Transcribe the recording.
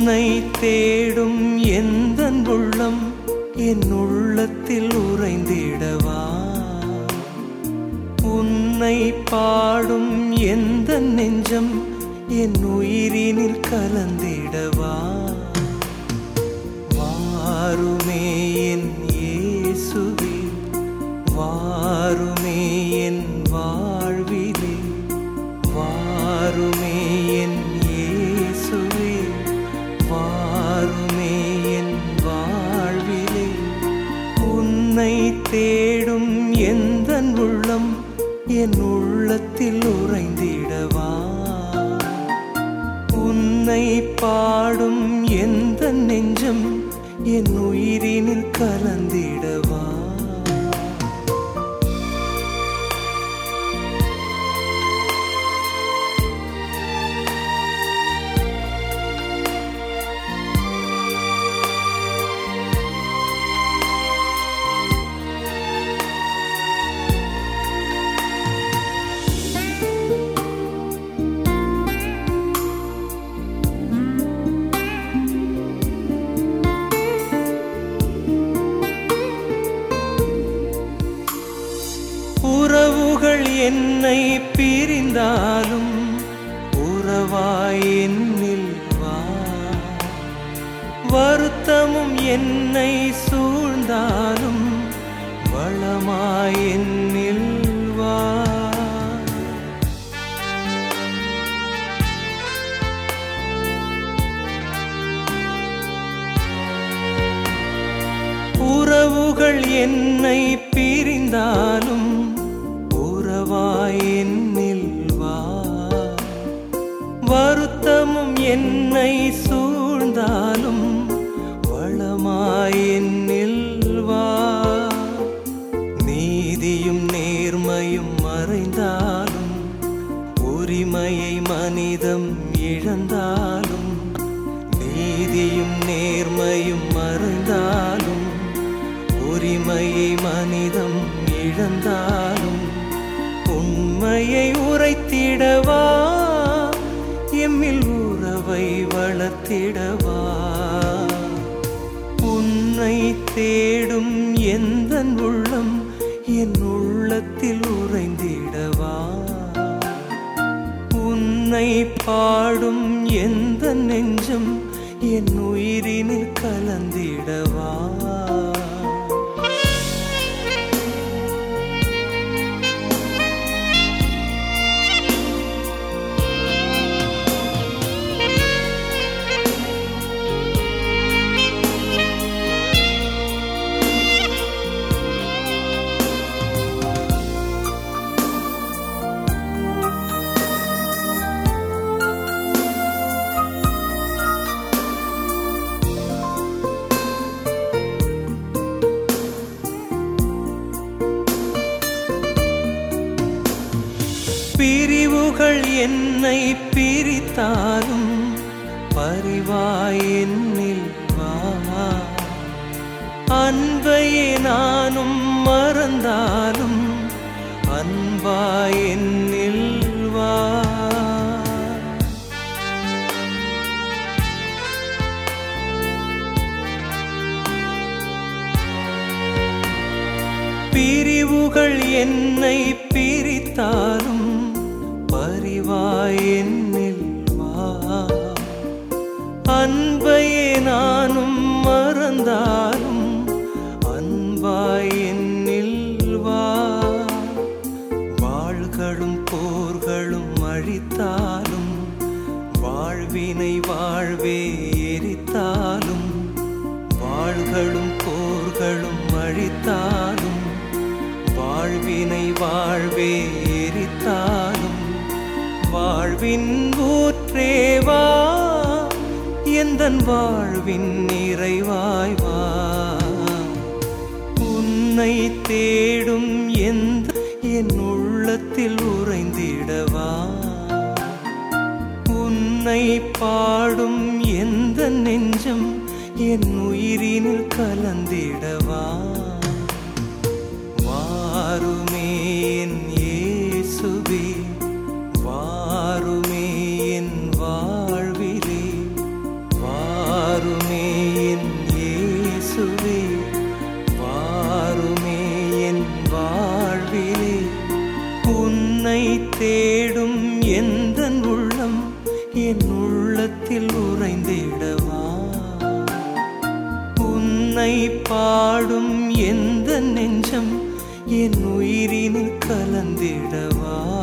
உன்னை தேடும் எந்த உள்ளம் என் உள்ளத்தில் உறைந்திடவா உன்னை பாடும் எந்த நெஞ்சம் என் உயிரினில் கலந்திடவா வாருமே என் இயேசுவே வாருமே என் வாழ்விலே வாருமே என் இயேசுவே வாருமே என் வாழ்விலே உன்னை தேடும் எந்த உள்ளம் என் உள்ளத்தில் உறைந்திடவா உன்னை பாடும் எந்த நெஞ்சம் என் உயிரினில் கலந்திடவா உறவுகள் என்னை பிரிந்தாலும் உறவாய் என்னில் வா வருத்தமும் என்னை சூழ்ந்தாலும் வளமாய் என்னில் வா உறவுகள் என்னை பிரிந்தாலும் உறவாய் என்னில் வா வருத்தமும் என்னை சூழ்ந்தாலும் வளமாய் என்னில் வா நீதியும் நேர்மையும் மறைந்தாலும் உரிமையை மனிதம் இழந்தாலும் நீதியும் நேர்மையும் மறைந்தாலும் உரிமையை மனிதம் இழந்தாலும் உண்மையை உரைத்திடவா எம்மில் உறவை வளர்த்திடவா உன்னை தேடும் எந்த உள்ளம் என் உள்ளத்தில் உறைந்திடவா உன்னை பாடும் எந்த நெஞ்சம் என் உயிரினில் கலந்திடவா பிரிவுகள் என்னை பிரித்தாலும் பரிவாய் என்னில் வா அன்பையே நானும் மறந்தாலும் அன்பாய் என்னில் வா பிரிவுகள் என்னை பிரித்தாலும் பரிவாய் என்னில் வா அன்பையே நானும் மறந்தாலும் அன்பாய் என்னில் வா வாள்களும் போர்களும் அழித்தாலும் வாழ்வினை வாழ்வே எரித்தாலும் வாள்களும் போர்களும் அழித்தாலும் வாழ்வினை வாழ்வே எரித்தாலும் வாழ்வின் ஊற்றேவா எந்தன் வாழ்வின் நிறைவாய் வா உன்னை தேடும் எந்த என் உள்ளத்தில் உறைந்திடவா உன்னை பாடும் எந்த நெஞ்சம் என் உயிரினில் கலந்திடவா வாருமே என் இயேசுவே வாருமே என் வாழ்விலே வா என் உள்ளத்தில் உறைந்திடவா உன்னை பாடும் எந்த நெஞ்சம் என் உயிரினில் கலந்திடவா